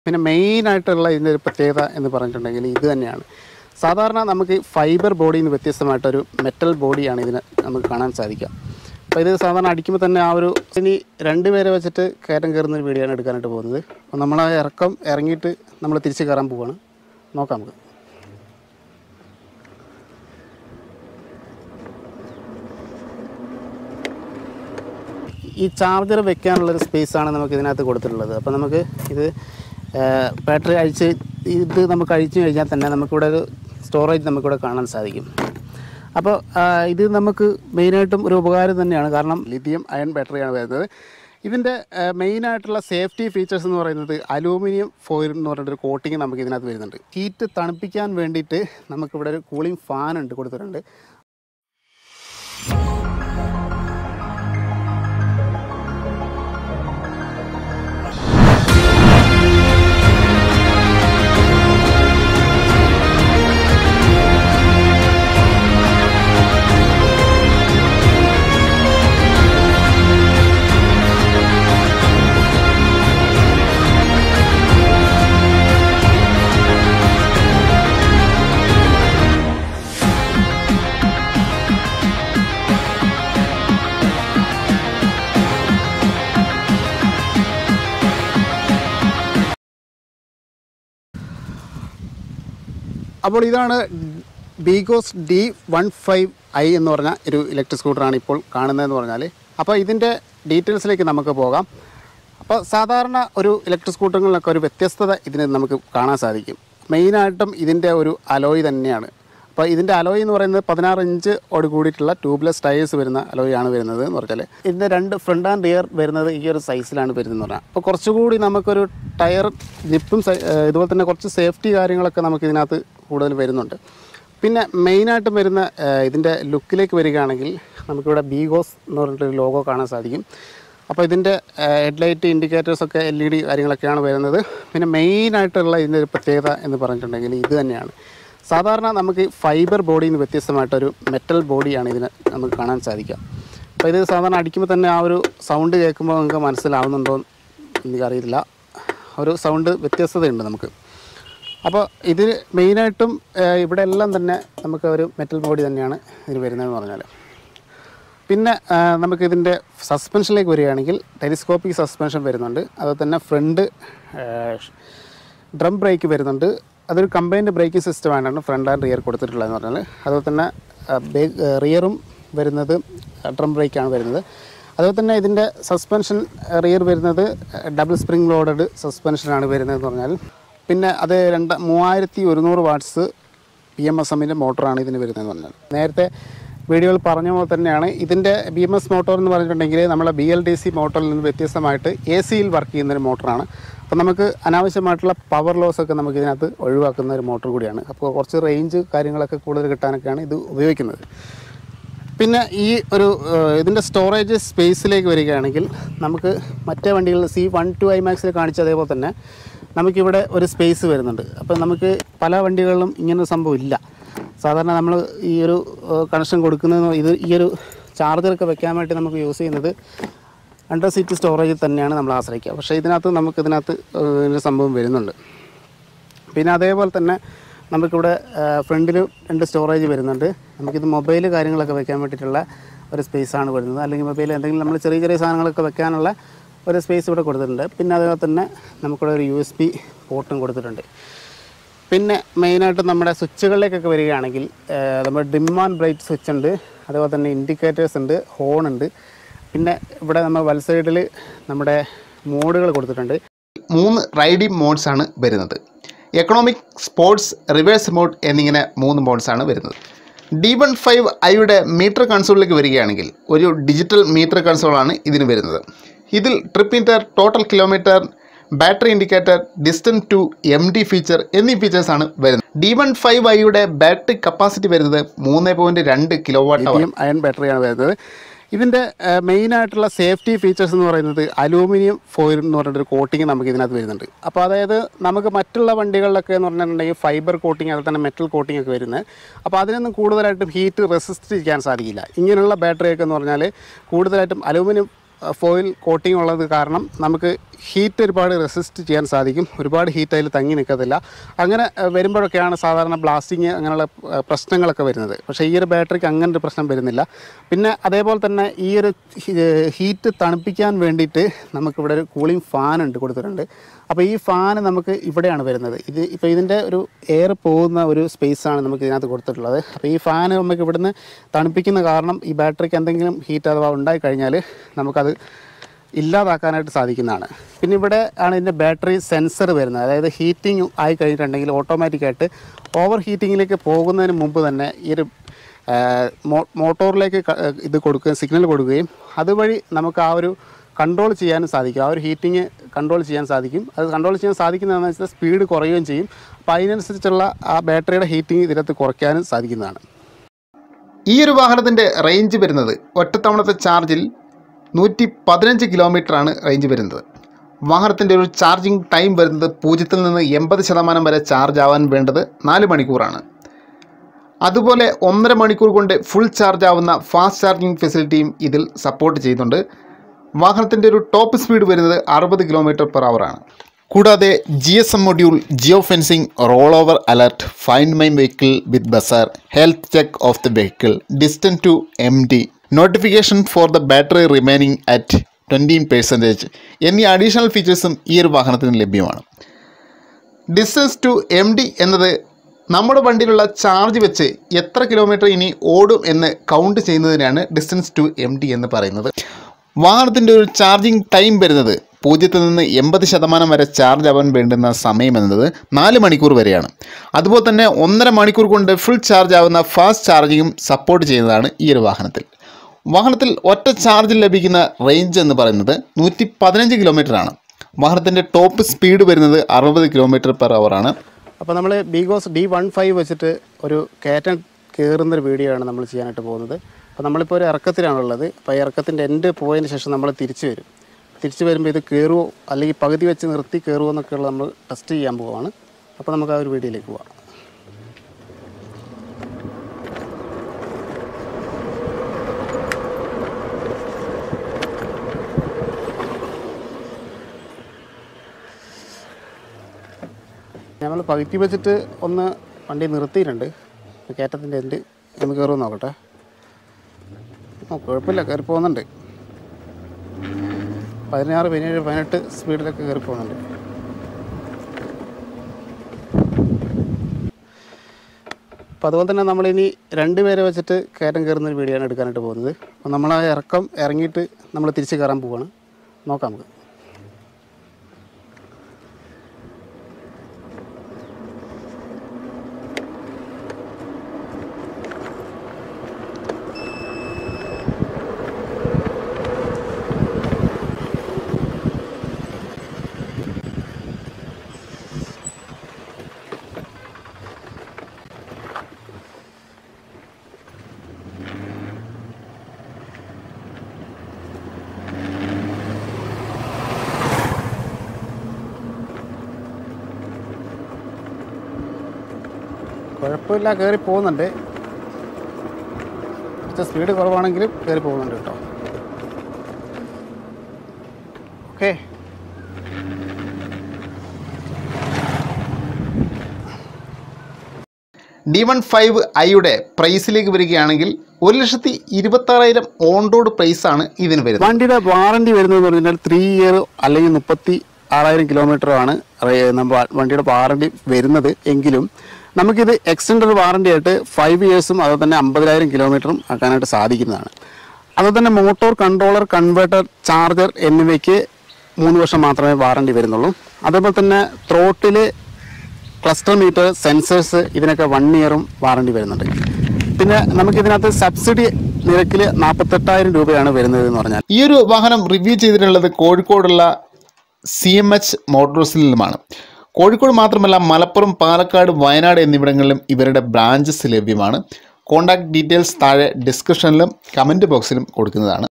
പിന്നെ മെയിനായിട്ടുള്ള ഇതിൻ്റെ ഒരു പ്രത്യേകത എന്ന് പറഞ്ഞിട്ടുണ്ടെങ്കിൽ ഇത് തന്നെയാണ് സാധാരണ നമുക്ക് ഫൈബർ ബോഡിയിൽ നിന്ന് വ്യത്യസ്തമായിട്ടൊരു മെറ്റൽ ബോഡിയാണ് ഇതിന് നമുക്ക് കാണാൻ സാധിക്കുക അപ്പോൾ ഇത് സാധാരണ അടിക്കുമ്പോൾ തന്നെ ആ ഒരു ഇനി രണ്ട് പേരെ വെച്ചിട്ട് കയറ്റം കയറുന്ന ഒരു വീഡിയോയാണ് എടുക്കാനായിട്ട് പോകുന്നത് അപ്പോൾ നമ്മൾ ആ ഇറക്കം ഇറങ്ങിയിട്ട് നമ്മൾ തിരിച്ച് കയറാൻ പോവുകയാണ് നോക്കാം നമുക്ക് ഈ ചാർജർ വെക്കാനുള്ളൊരു സ്പേസാണ് നമുക്ക് ഇതിനകത്ത് കൊടുത്തിട്ടുള്ളത് അപ്പോൾ നമുക്ക് ഇത് ബാറ്ററി അഴിച്ച് ഇത് നമുക്ക് അഴിച്ചു കഴിഞ്ഞാൽ തന്നെ നമുക്കിവിടെ ഒരു സ്റ്റോറേജ് നമുക്കിവിടെ കാണാൻ സാധിക്കും അപ്പോൾ ആ, ഇത് നമുക്ക് മെയിനായിട്ടും ഒരു ഉപകാരം തന്നെയാണ് കാരണം ലിഥിയം അയൺ ബാറ്ററിയാണ് വരുന്നത് ഇതിൻ്റെ മെയിനായിട്ടുള്ള സേഫ്റ്റി ഫീച്ചേഴ്സ് എന്ന് പറയുന്നത് അലൂമിനിയം ഫോയിൽ എന്ന് പറഞ്ഞിട്ടൊരു കോട്ടിങ് നമുക്ക് ഇതിനകത്ത് വരുന്നുണ്ട് ഹീറ്റ് തണുപ്പിക്കാൻ വേണ്ടിയിട്ട് നമുക്കിവിടെ ഒരു കൂളിംഗ് ഫാൻ ഉണ്ട് കൊടുത്തിട്ടുണ്ട് അപ്പോൾ ഇതാണ് because D one five I എന്ന് പറഞ്ഞ ഒരു ഇലക്ട്രിക് സ്കൂട്ടറാണ് ഇപ്പോൾ കാണുന്നതെന്ന് പറഞ്ഞാൽ അപ്പോൾ ഇതിൻ്റെ ഡീറ്റെയിൽസിലേക്ക് നമുക്ക് പോകാം അപ്പോൾ സാധാരണ ഒരു ഇലക്ട്രിക് സ്കൂട്ടറുകളിലൊക്കെ ഒരു വ്യത്യസ്തത ഇതിന് നമുക്ക് കാണാൻ സാധിക്കും മെയിനായിട്ടും ഇതിൻ്റെ ഒരു അലോയ് തന്നെയാണ് അപ്പോൾ ഇതിൻ്റെ അലോയ് എന്ന് പറയുന്നത് പതിനാറ് ഇഞ്ച് ഓട് കൂടിയിട്ടുള്ള ട്യൂബ്ലെസ് ടയേഴ്സ് വരുന്ന അലോയ് ആണ് വരുന്നത് എന്ന് പറഞ്ഞാൽ ഇതിൻ്റെ രണ്ട് ഫ്രണ്ട് ആൻഡ് റിയർ വരുന്നത് ഈ ഒരു സൈസിലാണ് വരുന്നതെന്ന് പറഞ്ഞാൽ അപ്പോൾ കുറച്ചുകൂടി നമുക്കൊരു ടയർ ജിപ്പും സൈ- ഏഹ് ഇതുപോലെ തന്നെ കുറച്ച് സേഫ്റ്റി കാര്യങ്ങളൊക്കെ നമുക്ക് ഇതിനകത്ത് കൂടുതൽ വരുന്നുണ്ട് പിന്നെ മെയിനായിട്ടും വരുന്ന ഏഹ് ഇതിൻ്റെ ലുക്കിലേക്ക് വരികയാണെങ്കിൽ നമുക്കിവിടെ ബീഗോസ് എന്ന് പറഞ്ഞിട്ടൊരു ലോഗോ കാണാൻ സാധിക്കും അപ്പോൾ ഇതിൻ്റെ ഹെഡ്ലൈറ്റ് ഇൻഡിക്കേറ്റേഴ്സൊക്കെ എൽ ഇ ഡി കാര്യങ്ങളൊക്കെയാണ് വരുന്നത് പിന്നെ മെയിനായിട്ടുള്ള ഇതിൻ്റെ ഒരു പ്രത്യേകത എന്ന് പറഞ്ഞിട്ടുണ്ടെങ്കിൽ ഇത് തന്നെയാണ് സാധാരണ നമുക്ക് ഫൈബർ ബോഡിയിൽ നിന്ന് വ്യത്യസ്തമായിട്ടൊരു മെറ്റൽ ബോഡിയാണ് ഇതിന് നമുക്ക് കാണാൻ സാധിക്കുക അപ്പോൾ ഇത് സാധാരണ അടിക്കുമ്പോൾ തന്നെ ആ ഒരു സൗണ്ട് കേൾക്കുമ്പോൾ നിങ്ങൾക്ക് മനസ്സിലാവുന്നുണ്ടോ എന്ന് എനിക്കറിയില്ല ഒരു സൗണ്ട് വ്യത്യസ്തതയുണ്ട് നമുക്ക് അപ്പോൾ ഇത് മെയിനായിട്ടും ഏഹ്, ഇവിടെ എല്ലാം തന്നെ നമുക്ക് ഒരു മെറ്റൽ ബോഡി തന്നെയാണ് ഇതിന് വരുന്നതെന്ന് പറഞ്ഞാൽ പിന്നെ ആ, നമുക്കിതിൻ്റെ സസ്പെൻഷനിലേക്ക് വരികയാണെങ്കിൽ ടെലിസ്കോപ്പിക് സസ്പെൻഷൻ വരുന്നുണ്ട് അതുപോലെ തന്നെ ഫ്രണ്ട് ഡ്രം ബ്രേക്ക് വരുന്നുണ്ട് അതൊരു കമ്പൈൻഡ് ബ്രേക്കിംഗ് സിസ്റ്റമാണ് ഫ്രണ്ട് ആൻഡ് റിയർ കൊടുത്തിട്ടുള്ളതെന്ന് പറഞ്ഞാൽ അതുപോലെ തന്നെ റിയറും വരുന്നത് ഡ്രം ബ്രേക്കാണ് വരുന്നത് അതുപോലെ തന്നെ ഇതിൻ്റെ സസ്പെൻഷൻ റിയർ വരുന്നത് ഡബിൾ സ്പ്രിംഗ് ലോഡഡ് സസ്പെൻഷനാണ് വരുന്നതെന്ന് പറഞ്ഞാൽ പിന്നെ അത് രണ്ട് മൂവായിരത്തി ഒരുന്നൂറ് വാട്ട്സ് ബി എം എസ് എമ്മിൻ്റെ മോട്ടറാണ് ഇതിന് വരുന്നതെന്ന് പറഞ്ഞാൽ നേരത്തെ വീഡിയോയിൽ പറഞ്ഞ പോലെ തന്നെയാണ് ഇതിൻ്റെ ബി എം എസ് മോട്ടോർ എന്ന് പറഞ്ഞിട്ടുണ്ടെങ്കിൽ നമ്മളെ ബി എൽ ഡി സി മോട്ടറിൽ നിന്ന് വ്യത്യസ്തമായിട്ട് എ സിയിൽ വർക്ക് ചെയ്യുന്ന ഒരു മോട്ടറാണ് അപ്പോൾ നമുക്ക് അനാവശ്യമായിട്ടുള്ള പവർ ലോസ് ഒക്കെ നമുക്ക് ഇതിനകത്ത് ഒഴിവാക്കുന്ന ഒരു മോട്ടർ കൂടിയാണ് അപ്പോൾ കുറച്ച് റേഞ്ച് കാര്യങ്ങളൊക്കെ കൂടുതൽ കിട്ടാനൊക്കെയാണ് ഇത് ഉപയോഗിക്കുന്നത് പിന്നെ ഈ ഒരു ഏഹ്, ഇതിൻ്റെ സ്റ്റോറേജ് സ്പേസിലേക്ക് വരികയാണെങ്കിൽ നമുക്ക് മറ്റേ വണ്ടികളിൽ സി വൺ ടു ഐ മാക്സിൽ കാണിച്ച അതേപോലെ തന്നെ നമുക്കിവിടെ ഒരു സ്പേസ് വരുന്നുണ്ട് അപ്പോൾ നമുക്ക് പല വണ്ടികളിലും ഇങ്ങനൊരു സംഭവം ഇല്ല സാധാരണ നമ്മൾ ഈ ഒരു കണക്ഷൻ കൊടുക്കുന്നത് ഇത് ഈ ഒരു ചാർജറൊക്കെ വെക്കാൻ വേണ്ടി നമുക്ക് യൂസ് ചെയ്യുന്നത് അണ്ടർ സീറ്റ് സ്റ്റോറേജിൽ തന്നെയാണ് നമ്മൾ ആശ്രയിക്കുക പക്ഷേ ഇതിനകത്ത് നമുക്ക് ഇതിനകത്ത് ഏഹ്, ഇങ്ങനൊരു സംഭവം വരുന്നുണ്ട് പിന്നെ അതേപോലെ തന്നെ നമുക്കിവിടെ ഫ്രണ്ടിൽ രണ്ട് സ്റ്റോറേജ് വരുന്നുണ്ട് നമുക്കിത് മൊബൈൽ കാര്യങ്ങളൊക്കെ വെക്കാൻ വേണ്ടിയിട്ടുള്ള ഒരു സ്പേസാണ് വരുന്നത് അല്ലെങ്കിൽ മൊബൈൽ എന്തെങ്കിലും നമ്മൾ ചെറിയ ചെറിയ സാധനങ്ങളൊക്കെ വെക്കാനുള്ള ഒരു സ്പേസ് ഇവിടെ കൊടുത്തിട്ടുണ്ട് പിന്നെ അതേപോലെ തന്നെ നമുക്കിവിടെ ഒരു യു എസ് ബി പോർട്ടും കൊടുത്തിട്ടുണ്ട് പിന്നെ മെയിനായിട്ട് നമ്മുടെ സ്വിച്ചുകളിലേക്കൊക്കെ വരികയാണെങ്കിൽ ഏഹ്, നമ്മുടെ ഡിം ആൻഡ് ബ്രൈറ്റ് സ്വിച്ച് ഉണ്ട് അതുപോലെ തന്നെ ഇൻഡിക്കേറ്റേഴ്സ് ഉണ്ട് ഹോൺ ഉണ്ട് പിന്നെ ഇവിടെ നമ്മൾ വൽ സൈഡിൽ നമ്മുടെ മോഡുകൾ കൊടുത്തിട്ടുണ്ട് മൂന്ന് റൈഡിംഗ് മോഡ്സ് ആണ് വരുന്നത് എക്കണോമിക് സ്പോർട്സ് റിവേഴ്സ് മോഡ് എന്നിങ്ങനെ മൂന്ന് മോഡ്സ് ആണ് വരുന്നത് ഡി വൺ ഫൈവ് ഐയുടെ മീറ്റർ കൺസോളിലേക്ക് വരികയാണെങ്കിൽ ഒരു ഡിജിറ്റൽ മീറ്റർ കൺസോളാണ് ഇതിന് വരുന്നത് ഇതിൽ trip meter total kilometre battery indicator distance to empty feature എന്നീ ഫീച്ചേഴ്സാണ് വരുന്നത് ഡി വൺ ഫൈവ് ഐയുടെ ബാറ്ററി കപ്പാസിറ്റി വരുന്നത് മൂന്ന് പോയിൻറ്റ് രണ്ട് കിലോ വാട്ട് ലിഥിയം അയൺ ബാറ്ററിയാണ് വരുന്നത് ഇതിൻ്റെ മെയിനായിട്ടുള്ള സേഫ്റ്റി ഫീച്ചേഴ്സ് എന്ന് പറയുന്നത് അലൂമിനിയം ഫോയിൽ എന്ന് പറഞ്ഞിട്ടൊരു കോട്ടിങ് നമുക്ക് ഇതിനകത്ത് വരുന്നുണ്ട് അപ്പോൾ അതായത് നമുക്ക് മറ്റുള്ള വണ്ടികളിലൊക്കെ എന്ന് പറഞ്ഞിട്ടുണ്ടെങ്കിൽ ഫൈബർ കോട്ടിങ് അതുപോലെ തന്നെ മെറ്റൽ കോട്ടിംഗ് ഒക്കെ വരുന്നത് അപ്പോൾ അതിനൊന്നും കൂടുതലായിട്ടും ഹീറ്റ് റെസിസ്റ്റ് ചെയ്യാൻ സാധിക്കില്ല ഇങ്ങനെയുള്ള ബാറ്ററിയൊക്കെ എന്ന് പറഞ്ഞാൽ കൂടുതലായിട്ടും അലൂമിനിയം ഫോയിൽ കോട്ടിംഗ് ഉള്ളത് കാരണം നമുക്ക് ഹീറ്റ് ഒരുപാട് റെസിസ്റ്റ് ചെയ്യാൻ സാധിക്കും ഒരുപാട് ഹീറ്റ് അതിൽ തങ്ങി നിൽക്കത്തില്ല അങ്ങനെ ആ, വരുമ്പോഴൊക്കെയാണ് സാധാരണ ബ്ലാസ്റ്റിങ് അങ്ങനെയുള്ള ആ, പ്രശ്നങ്ങളൊക്കെ വരുന്നത് പക്ഷേ ഈ ഒരു ബാറ്ററിക്ക് അങ്ങനെ ഒരു പ്രശ്നം വരുന്നില്ല പിന്നെ അതേപോലെ തന്നെ ഈ ഒരു ഹീറ്റ് തണുപ്പിക്കാൻ വേണ്ടിയിട്ട് നമുക്കിവിടെ ഒരു കൂളിംഗ് ഫാൻ ഉണ്ട് കൊടുത്തിട്ടുണ്ട് അപ്പോൾ ഈ ഫാൻ നമുക്ക് ഇവിടെയാണ് വരുന്നത് ഇത് ഇപ്പോൾ ഇതിൻ്റെ ഒരു എയർ പോകുന്ന ഒരു സ്പേസാണ് നമുക്ക് ഇതിനകത്ത് കൊടുത്തിട്ടുള്ളത് അപ്പോൾ ഈ ഫാൻ നമുക്ക് ഇവിടുന്ന് തണുപ്പിക്കുന്ന കാരണം ഈ ബാറ്ററിക്ക് എന്തെങ്കിലും ഹീറ്റ് അഥവാ ഉണ്ടായിക്കഴിഞ്ഞാൽ നമുക്കത് ഇല്ലാതാക്കാനായിട്ട് സാധിക്കുന്നതാണ് പിന്നെ ഇവിടെ ആണ് ഇതിൻ്റെ ബാറ്ററി സെൻസർ വരുന്നത് അതായത് ഹീറ്റിംഗ് ആയി കഴിഞ്ഞിട്ടുണ്ടെങ്കിൽ ഓട്ടോമാറ്റിക്കായിട്ട് ഓവർ ഹീറ്റിങ്ങിലേക്ക് പോകുന്നതിന് മുമ്പ് തന്നെ ഈ ഒരു ആ, മോ- മോട്ടോറിലേക്ക് ക- ഇത് കൊടുക്കുകയും സിഗ്നൽ കൊടുക്കുകയും അതുവഴി നമുക്ക് ആ ഒരു കൺട്രോൾ ചെയ്യാനും സാധിക്കും ആ ഒരു ഹീറ്റിംഗ് കൺട്രോൾ ചെയ്യാൻ സാധിക്കും അത് കൺട്രോൾ ചെയ്യാൻ സാധിക്കുന്നതെന്ന് വെച്ചാൽ സ്പീഡ് കുറയുകയും ചെയ്യും അപ്പോൾ അതിനനുസരിച്ചുള്ള ആ ബാറ്ററിയുടെ ഹീറ്റിംഗ് ഇതിനകത്ത് കുറയ്ക്കാനും സാധിക്കുന്നതാണ് ഈ ഒരു വാഹനത്തിൻ്റെ റേഞ്ച് വരുന്നത് ഒറ്റത്തവണത്തെ ചാർജിൽ നൂറ്റി പതിനഞ്ച് കിലോമീറ്ററാണ് റേഞ്ച് വരുന്നത് വാഹനത്തിൻ്റെ ഒരു ചാർജിങ് ടൈം വരുന്നത് പൂജ്യത്തിൽ നിന്ന് എൺപത് ശതമാനം വരെ ചാർജ് ആവാൻ വേണ്ടത് നാല് മണിക്കൂറാണ് അതുപോലെ ഒന്നര മണിക്കൂർ കൊണ്ട് ഫുൾ ചാർജ് ആവുന്ന ഫാസ്റ്റ് ചാർജിങ് ഫെസിലിറ്റിയും ഇതിൽ സപ്പോർട്ട് ചെയ്യുന്നുണ്ട് വാഹനത്തിൻ്റെ ഒരു ടോപ്പ് സ്പീഡ് വരുന്നത് അറുപത് കിലോമീറ്റർ പെർ ആണ് കൂടാതെ G S M module geo fencing roll over alert find my vehicle with buzzer health check of the vehicle distance to empty notification for the battery remaining at twenty percentage എന്നീ additional ഫീച്ചേഴ്സും ഈ ഒരു വാഹനത്തിന് ലഭ്യമാണ് distance to M D എന്നത് നമ്മുടെ വണ്ടിയിലുള്ള charge വെച്ച് എത്ര കിലോമീറ്റർ ഇനി ഓടും എന്ന് കൗണ്ട് ചെയ്യുന്നതിനാണ് ഡിസ്റ്റൻസ് ടു എം ഡി എന്ന് പറയുന്നത് വാഹനത്തിൻ്റെ ഒരു ചാർജിങ് ടൈം വരുന്നത് പൂജ്യത്തിൽ നിന്ന് എൺപത് ശതമാനം വരെ ചാർജ് ആവാൻ വേണ്ടുന്ന സമയം എന്നത് നാല് മണിക്കൂർ വരെയാണ് അതുപോലെ തന്നെ ഒന്നര മണിക്കൂർ കൊണ്ട് ഫുൾ ചാർജ് ആവുന്ന ഫാസ്റ്റ് ചാർജിങ്ങും സപ്പോർട്ട് ചെയ്യുന്നതാണ് ഈ ഒരു വാഹനത്തിൽ വാഹനത്തിൽ ഒറ്റ ചാർജിൽ ലഭിക്കുന്ന റേഞ്ച് എന്ന് പറയുന്നത് നൂറ്റി പതിനഞ്ച് കിലോമീറ്റർ ആണ് വാഹനത്തിൻ്റെ ടോപ്പ് സ്പീഡ് വരുന്നത് അറുപത് കിലോമീറ്റർ പെർ ആണ് അപ്പോൾ നമ്മൾ ബീഗോസ് ഡി വൺ ഫൈവ് വെച്ചിട്ട് ഒരു കയറ്റം കയറുന്നൊരു വീഡിയോ ആണ് നമ്മൾ ചെയ്യാനായിട്ട് പോകുന്നത് അപ്പോൾ നമ്മളിപ്പോൾ ഒരു ഇറക്കത്തിലാണുള്ളത് അപ്പോൾ ഈ ഇറക്കത്തിൻ്റെ എൻഡ് പോയതിന് ശേഷം നമ്മൾ തിരിച്ചു വരും തിരിച്ചു വരുമ്പോൾ ഇത് കയറുമോ അല്ലെങ്കിൽ പകുതി വെച്ച് നിർത്തി കയറുമോ എന്നൊക്കെയുള്ള നമ്മൾ ടെസ്റ്റ് ചെയ്യാൻ പോവുകയാണ് അപ്പോൾ നമുക്ക് ആ ഒരു വീഡിയോയിലേക്ക് പോവാം നമ്മൾ പകുതി വെച്ചിട്ട് ഒന്ന് വണ്ടി നിർത്തിയിട്ടുണ്ട് കയറ്റത്തിൻ്റെ എൻഡ് ഒന്ന് കയറുമെന്ന് നോക്കട്ടെ ഓ കുഴപ്പമില്ല കയറി പോകുന്നുണ്ട് പതിനാറ് പതിനേഴ് പതിനെട്ട് സ്പീഡിലൊക്കെ കയറി പോകുന്നുണ്ട് അപ്പോൾ അതുപോലെ തന്നെ നമ്മളിനി രണ്ട് പേരെ വെച്ചിട്ട് കയറ്റം കയറുന്ന ഒരു വീഡിയോ ആണ് എടുക്കാനായിട്ട് പോകുന്നത് അപ്പോൾ നമ്മൾ ആ ഇറക്കം ഇറങ്ങിയിട്ട് നമ്മൾ തിരിച്ച് കയറാൻ പോവാണ് നോക്കാം നമുക്ക് കുഴപ്പമില്ല കയറി പോകുന്നുണ്ട് കുറച്ച് സ്പീഡ് കുറവാണെങ്കിലും കയറി പോകുന്നുണ്ട് കേട്ടോ ഓക്കെ ഡി വൺ ഫൈവ് ഐയുടെ പ്രൈസിലേക്ക് വരികയാണെങ്കിൽ ഒരു ലക്ഷത്തി ഇരുപത്താറായിരം ഓൺ റോഡ് പ്രൈസാണ് ഇതിന് വരുന്നത് വണ്ടിയുടെ വാറണ്ടി വരുന്നതെന്ന് പറഞ്ഞാൽ ത്രീ ഇയർ അല്ലെങ്കിൽ മുപ്പത്തി ആറായിരം കിലോമീറ്റർ ആണ് റേ- നമ്മ വണ്ടിയുടെ വാറണ്ടി വരുന്നത് എങ്കിലും നമുക്കിത് എക്സ്റ്റൻഡഡ് വാറണ്ടി ആയിട്ട് ഫൈവ് ഇയേഴ്സും അതുപോലെ തന്നെ അമ്പതിനായിരം കിലോമീറ്ററും ആക്കാനായിട്ട് സാധിക്കുന്നതാണ് അതുപോലെ തന്നെ മോട്ടോർ കൺട്രോളർ കൺവേർട്ടർ ചാർജർ എന്നിവയ്ക്ക് മൂന്ന് വർഷം മാത്രമേ വാറണ്ടി വരുന്നുള്ളൂ അതേപോലെ തന്നെ ത്രോട്ടില് ക്ലസ്റ്റർ മീറ്റർ സെൻസേഴ്സ് ഇതിനൊക്കെ വൺ ഇയറും വാറണ്ടി വരുന്നുണ്ട് പിന്നെ നമുക്കിതിനകത്ത് സബ്സിഡി നിരക്കിൽ നാൽപ്പത്തെട്ടായിരം രൂപയാണ് വരുന്നത് എന്ന് പറഞ്ഞാൽ ഈ ഒരു വാഹനം റിവ്യൂ ചെയ്തിട്ടുള്ളത് കോഴിക്കോടുള്ള സി എം എച്ച് മോട്ടോഴ്സിലുമാണ് കോഴിക്കോട് മാത്രമല്ല മലപ്പുറം പാലക്കാട് വയനാട് എന്നിവിടങ്ങളിലും ഇവരുടെ ബ്രാഞ്ചസ് ലഭ്യമാണ് കോൺടാക്ട് ഡീറ്റെയിൽസ് താഴെ ഡിസ്ക്രിപ്ഷനിലും കമൻറ്റ് ബോക്സിലും കൊടുക്കുന്നതാണ്